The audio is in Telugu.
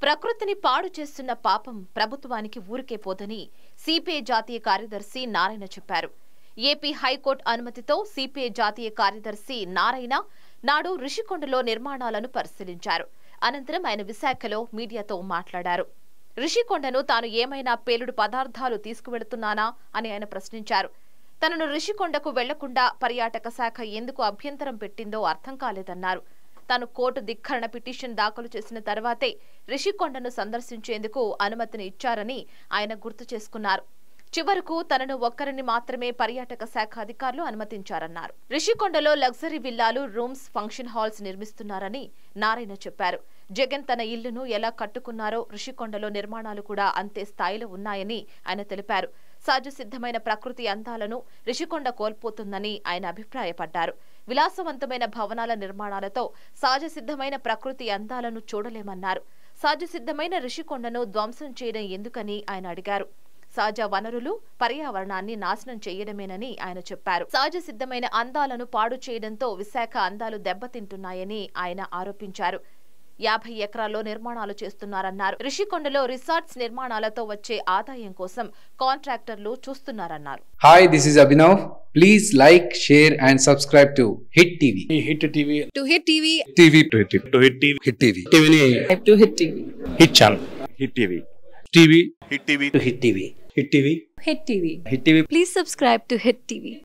ప్రకృతిని పాడు చేస్తున్న పాపం ప్రభుత్వానికి ఊరికే పోదని సిపిఐ జాతీయ కార్యదర్శి నారాయణ చెప్పారు ఏపీ హైకోర్టు అనుమతితో సిపిఐ జాతీయ కార్యదర్శి నారాయణ నాడు రిషికొండలో నిర్మాణాలను పరిశీలించారు అనంతరం ఆయన విశాఖలో మీడియాతో మాట్లాడారు రిషికొండను తాను ఏమైనా పేలుడు పదార్థాలు తీసుకువెళుతున్నానా అని ఆయన ప్రశ్నించారు తనను రిషికొండకు వెళ్లకుండా పర్యాటక శాఖ ఎందుకు అభ్యంతరం పెట్టిందో అర్థం కాలేదన్నారు తాను కోర్టు ధిక్కరణ పిటిషన్ దాఖలు చేసిన తర్వాతే రిషికొండను సందర్శించేందుకు అనుమతిని ఇచ్చారని ఆయన గుర్తు చేసుకున్నారు చివరకు తనను ఒక్కరిని మాత్రమే పర్యాటక శాఖ అధికారులు అనుమతించారన్నారు రిషికొండలో లగ్జరీ విల్లాలు రూమ్స్ ఫంక్షన్ హాల్స్ నిర్మిస్తున్నారని నారాయణ చెప్పారు జగన్ తన ఇల్లును ఎలా కట్టుకున్నారో రిషికొండలో నిర్మాణాలు కూడా అంతే స్థాయిలో ఉన్నాయని ఆయన తెలిపారు సహజ సిద్ధమైన ప్రకృతి అందాలను రిషికొండ కోల్పోతుందని ఆయన అభిప్రాయపడ్డారు విలాసవంతమైన భవనాల నిర్మాణాలతో సహజ సిద్ధమైన ప్రకృతి అందాలను చూడలేమన్నారు సహజ సిద్ధమైన రిషికొండను ధ్వంసం చేయడం ఎందుకని ఆయన అడిగారు సహజ వనరులు పర్యావరణాన్ని నాశనం చేయడమేనని ఆయన చెప్పారు సహజ సిద్ధమైన అందాలను పాడు చేయడంతో విశాఖ అందాలు దెబ్బతింటున్నాయని ఆయన ఆరోపించారు యాభై ఎకరాల్లో నిర్మాణాలు చేస్తున్నారన్నారు రిషికొండలో రిసార్ట్స్ నిర్మాణాలతో వచ్చే ఆదాయం కోసం కాంట్రాక్టర్లు చూస్తున్నారన్నారు Hi, this is Abhinav. Please like, share, and subscribe to Hit TV. Hit TV to hit TV TV. To Hit to Hit TV Hit TV. టీవీని to hit TV Hit channel Hit TV TV Hit TV to Hit TV Hit TV hit TV Hit TV please subscribe to hit TV